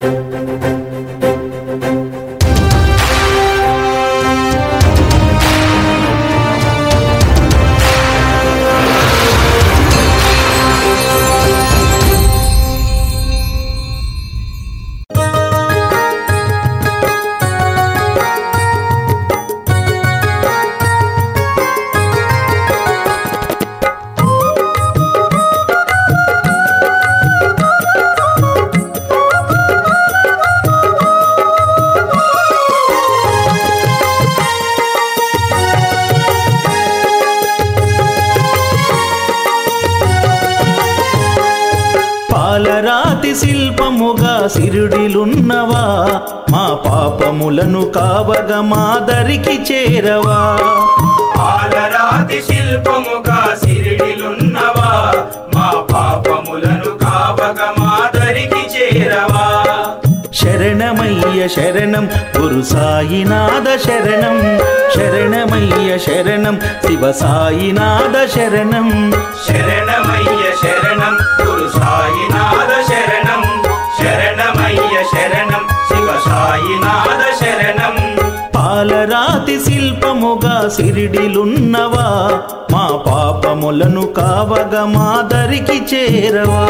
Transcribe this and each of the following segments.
పాలరాతి శిల్పముగా సిరుడిలున్నవా మా పాపములను కావగా మాదరికి చేరవా పాలరాతి శిల్పముగా సిరిడిలున్నవా మా పాపములను కావగ మాదరికి చేరవా శరణమయ్య శరణం గురు సాయినాథ శరణం శరణమయ్య శరణం శివ సాయినాథ శరణం శరణమయ్య శరణం గురు సాయినాథ శరణం శరణమయ్య శరణం శివ సాయినాథ శరణం పాలరాతి శిల్పముగా సిరిడిలున్నవా మా పాపములను కావగా మాదరికి చేరవా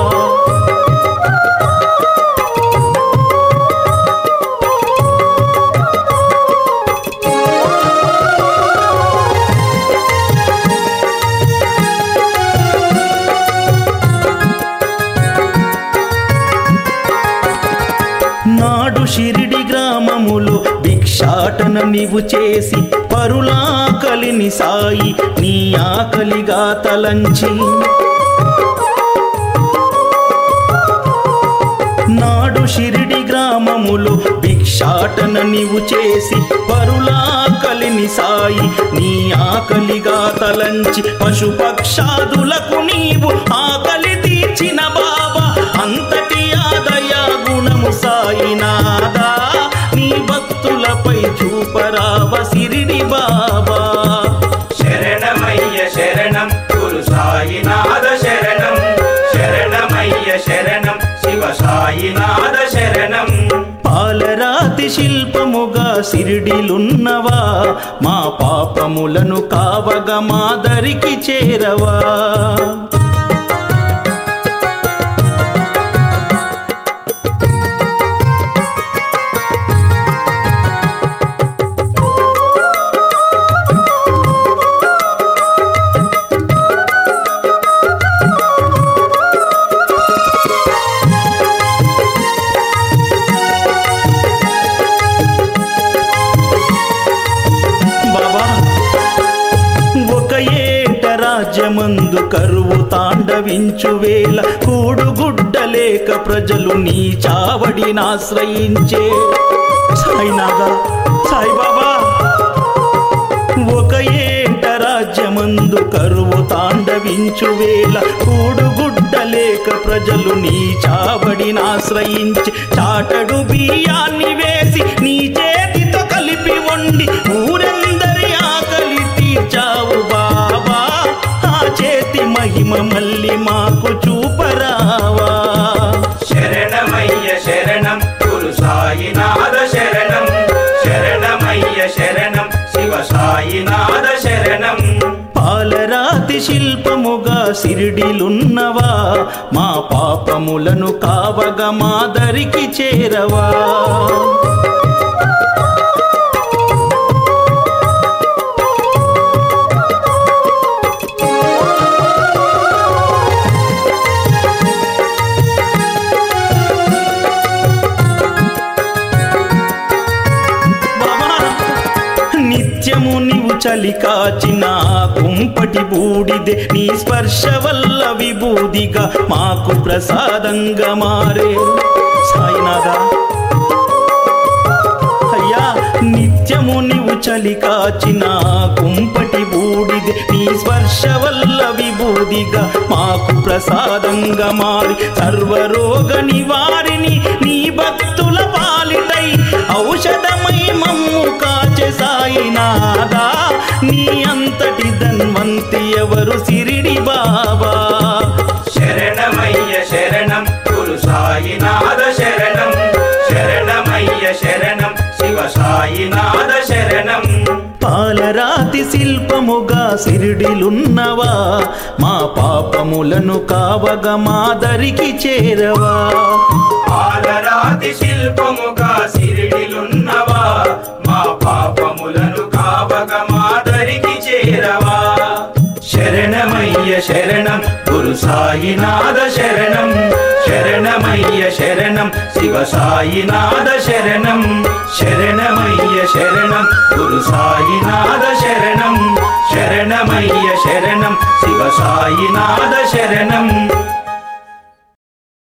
నాడు షిరిడి గ్రామములో భిక్షాటన నీవు చేసి పరులాకలిని సాయి నీ ఆకలిగా తలంచి నాడు షిరిడి గ్రామములో భిక్షాటన నీవు చేసి పరులాకలిని సాయి నీ ఆకలిగా తలంచి పశుపక్షాదులకు నీవు ఆకలి తీర్చిన బాబా అంతటి ఆదయ గుణము సాయినాదా నీ భక్తులపై చూపరావ సిరిడి బాబా శరణమయ్య శరణం గురు సాయినాథ శరణం శరణమయ్య శరణం శివ సాయినాథ శరణం పాలరాతి శిల్పముగా సిరిడిలున్నవా మా పాపములను కావగా మాదరికి చేరవా బాబా ఒక ఏట రాజ్యమందు కరువు తాండవించు వేళ కూడుగుడ్డలేక ప్రజలు నీ చావడిని ఆశ్రయించే సాయినాథ సాయిబాబా ఒక ఏట రాజ్యమందు కరువు తాండవించు వేళ కూడుగుడ్డలేక ప్రజలు నీ చావడిని ఆశ్రయించి చాటడు బియ్యాన్ని వేసి నీ చేతితో కలిపి వండి ఊరందరి ఆకలి తీర్చావు బాబా ఆ చేతి మహిమ మళ్ళీ మాకు చూపరావా శరణమయ్య శరణం గురు సాయినాథ శరణం శరణమయ్య శరణం శివ సాయినాథ శరణం పాలరాతి శిల్పముగా సిరిడిలున్నవా మా పాపములను కావగా మాదరికి చేరవా బాబా, నిత్యము నీవు చలి కాచిన కుంపటి బూడిదే నీ స్పర్శ వల్ల విభూదిగా మాకు ప్రసాదంగా మారే సాయినాథ అయ్యా నిత్యము నీవు చలి కాచిన కుంపటి బూడిది నీ స్పర్శ వల్ల విభూదిగా మాకు ప్రసాదంగా మారి సర్వరోగ నివారిని నీ భక్తుల పాలిటై ఔషధమై మమ్ము కాచె సాయినాదా నీ అంతటి ధన్వంతి ఎవరు సిరిడి బాబా శరణమయ్య శరణం గురు సాయినాథ శరణం సిరిడిలున్నవా మా పాపములను కావగ మాదరికి చేరవా పాలరాతి శిల్పముగా సిరిడిలున్నవా మా పాపములను కావగ మాదరికి చేరవా శరణమయ్య శరణం గురు సాయినాథ శరణం శరణమయ్య శరణం శివ సాయినాథ శరణం శరణమయ్య శరణం గురు సాయినాథ శరణం శరణమయ్య శరణం శివ సాయినాథ శరణం